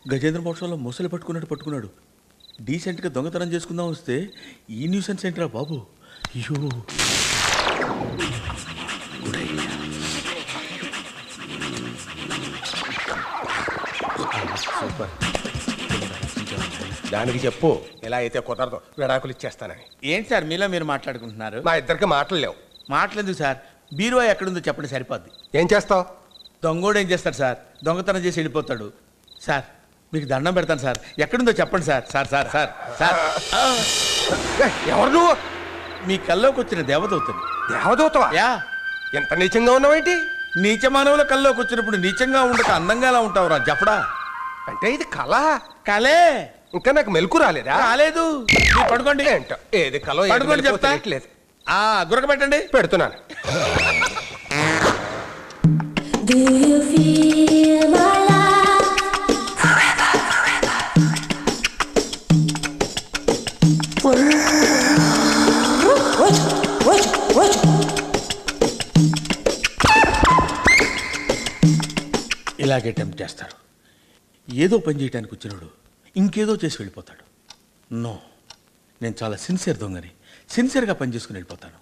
గజేంద్ర మోక్షంలో మొసలి పట్టుకున్నట్టు పట్టుకున్నాడు డీసెంట్గా దొంగతనం చేసుకుందాం వస్తే ఈ న్యూసెన్స్ ఏంట్రా బాబు అయ్యో సూపర్ దానికి చెప్పు ఇలా అయితే కుదరదు విడాకులు ఇచ్చేస్తానని ఏంటి సార్ మీలో మీరు మాట్లాడుకుంటున్నారు మా ఇద్దరికి మాటలు లేవు మాటలేదు సార్ బీరువా ఎక్కడుందో చెప్పండి సరిపోద్ది ఏం చేస్తావు దొంగోడు ఏం చేస్తాడు సార్ దొంగతనం చేసి వెళ్ళిపోతాడు సార్ మీకు దండం పెడతాను సార్ ఎక్కడుందో చెప్పండి sir sir sir sir sir ఆ, ఎవరు నువ్వు మీ కల్లోకి వచ్చిన దేవత అవుతుంది దేవదూతవా యా ఎంత నీచంగా ఉన్నావేంటి నీచ మానవుల కల్లోకి వచ్చినప్పుడు నీచంగా ఉండక అందంగా ఎలా ఉంటావురా జపడా అంటే ఇది కళ కలే ఇంకా నాకు మెలకు రాలేదా రాలేదు మీరు పడుకోండి ఏంటో ఏది కలో ఏది పడుకోండి మెలకువో చెప్తా తెలియట్లేదు. ఆ గురక పెట్టండి పెడుతున్నాను Do you feel my love? ఇలాగే టెంప్ట్ చేస్తారు ఏదో పని చేయడానికి వచ్చినాడు ఇంకేదో చేసి వెళ్ళిపోతాడు నో నేను చాలా సిన్సియర్ దొంగని సిన్సియర్గా పని చేసుకుని వెళ్ళిపోతాను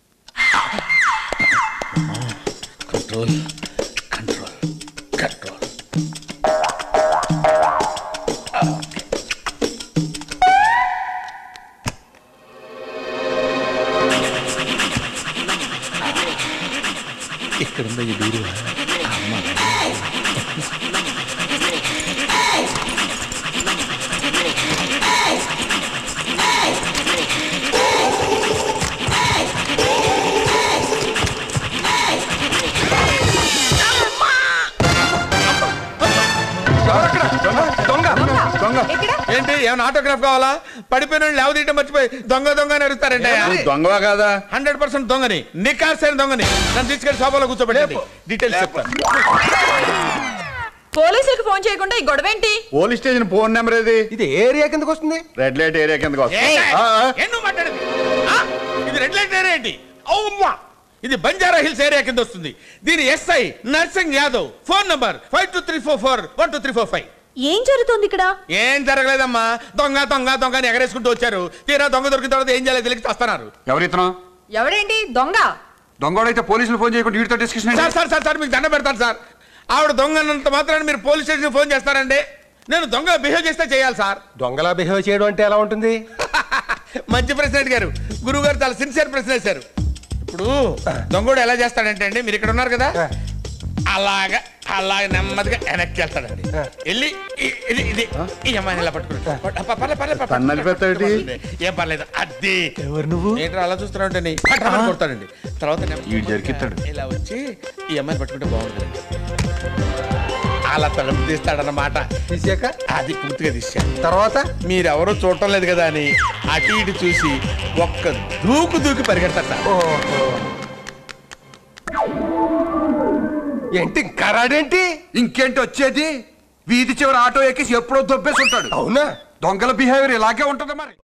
కంట్రోల్ కంట్రోల్ కంట్రోల్ ఇక్కడుందా ఈ బీరువా అమ్మ ఎవరక్కడ? దొంగ దొంగ దొంగ ఏంటి ఏమైనా ఆటోగ్రాఫ్ కావాలా పడిపోయిన లేవ తీయటం మర్చిపోయి దొంగ దొంగ అని అడుగుతారండి దొంగవా కాదా హండ్రెడ్ పర్సెంట్ దొంగని నికాసైన దొంగని నన్ను తీసుకెళ్లి సోఫాలో కూర్చోబెట్టండి డీటెయిల్స్ చెప్తాను పోలీసులకు ఫోన్ చేయకుండా ఈ గొడవ ఏంటి పోలీస్ స్టేషన్ ఫోన్ నెంబర్ ఏది ఇది ఏ ఏరియా కిందకు వస్తుంది రెడ్ లైట్ ఏరియా కిందకి వస్తుంది ఏయ్, ఆ, ఆ. ఏం నువ్వు మాట్లాడేది? ఆ? ఇది రెడ్ లైట్ ఏరియా ఏంటి అవుమ్మా ఇది బంజారా హిల్స్ ఏరియా కింద వస్తుంది దీని SI Narsing Yadav phone number five two three four four one two three four five ఏం జరుగుతోంది ఇక్కడ ఏం జరగలేదమ్మా దొంగ దొంగ దొంగ అని ఎగరేసుకుంటూ వచ్చారు తీరా దొంగ దొరికిన తర్వాత ఏం చేయాలి తెలియక వస్తున్నారు ఎవరితను ఎవరేంటి దొంగ దొంగోడైతే పోలీసులు ఫోన్ చేయకుండా వీడితో discussion sir sir sir sir మీకు దండ పెడతాను సార్ ఆవిడ దొంగ అన్నంత మాత్రాన్ని మీరు పోలీస్ స్టేషన్ ఫోన్ చేస్తారండి నేను దొంగ బిహేవ్ చేస్తే చేయాలి సార్ దొంగలా బిహేవ్ చేయడం అంటే ఎలా ఉంటుంది మంచి ప్రశ్న అడిగారు గురువు గారు చాలా సిన్సియర్ ప్రశ్న వేశారు ఇప్పుడు దొంగోడు ఎలా చేస్తాడంటే అండి మీరు ఇక్కడ ఉన్నారు కదా అలాగా అలాగ నెమ్మదిగా వెనక్కి వెళ్తాడండి వెళ్ళి ఇ- ఇది ఇది ఈ అమ్మాయిని ఇలా పట్టుకుని పర్లే, పర్లే, పర్లే, పర్లే. తన్ను నలిపేస్తాడేంటి? ఏం పర్లేదు అది ఎవరు నువ్వు ఏంట్రా అలా చూస్తున్నా ఉంటే కొడతాడండి తర్వాత నెమ్మదిగా వీడు జరికిస్తాడు. ఇలా వచ్చి ఈ అమ్మాయిని పట్టుకుంటే బాగుంటుంది అలా తలుపు తీస్తాడన్నమాట తీసాక అది పూర్తిగా తీశాను తర్వాత మీరెవరూ చూడటం లేదు కదా అని అటు ఇటు చూసి ఒక్క దూకు దూకి పరిగెడతారు సార్ ఓహో ఏంటి ఇంకా రాడేంటి ఇంకేంటి వచ్చేది వీధి చివరి ఆటో ఎక్కేసి ఎప్పుడో దొబ్బేసి ఉంటాడు అవునా దొంగల బిహేవియర్ ఇలాగే ఉంటది మరి